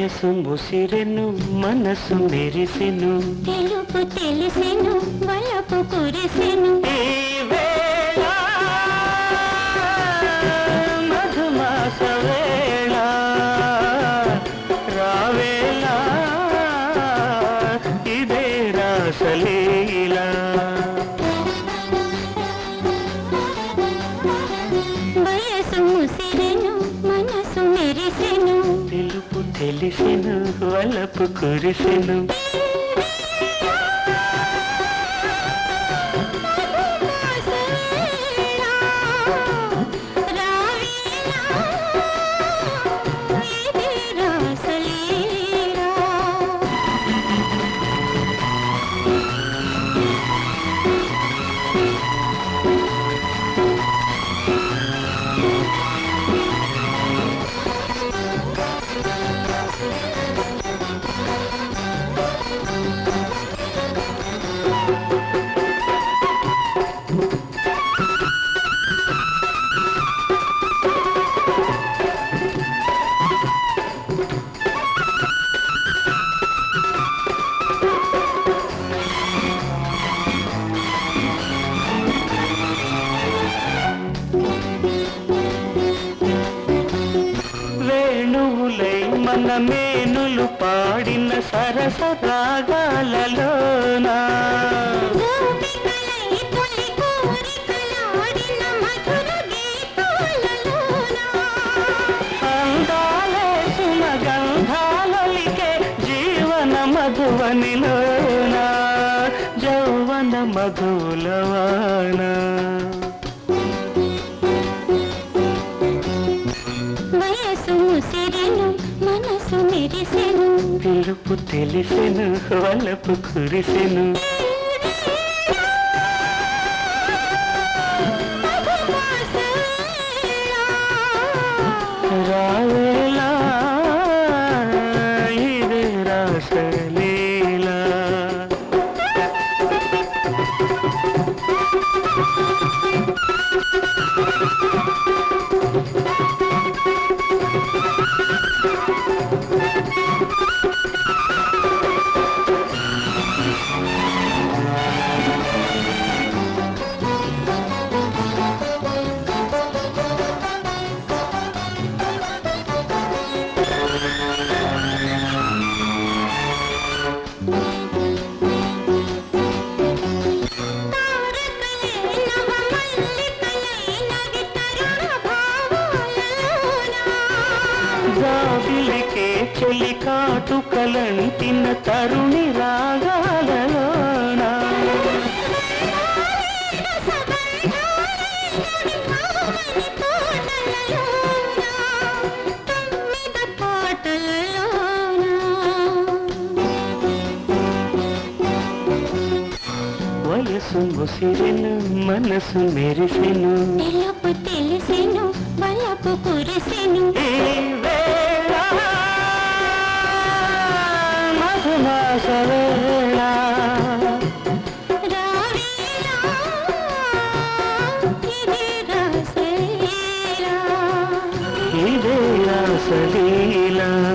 వయసు ముసిరెను మనసు మెరిసెను తెలుపు తెలిసెను వలపు కురిసెను ఈ వేళ మధుమాస వేళ రావేళ ఇదే రాసలీల వయసు ముసిరెను మనసు మెరిసెను తెలుపు తెలిసెను వలపు కురిసెను వేణువులై మన మేనులు పాడిన సరస రాగాలలోనా అందాలే సుమగంధాలొలికే జీవన మధువనిలోన జౌవన మధులవాన వయసు ముసిరెను మనసు మెరిసెను పిలుపు తెలిసెను వలపు కురిసెను రావేలా ఇదే రాసలీలా జాబిలికే చెలి కాటుకలంటిన తరుణి రాగాలలోన వయసు ముసిరెను మనసు మెరిసెను తెలుపు తెలిసెను వలపు కురిసెను ఈ వేళ మధుమాస వేళ రావేలా ఇది రాసేలా ఇదే రాసలీలా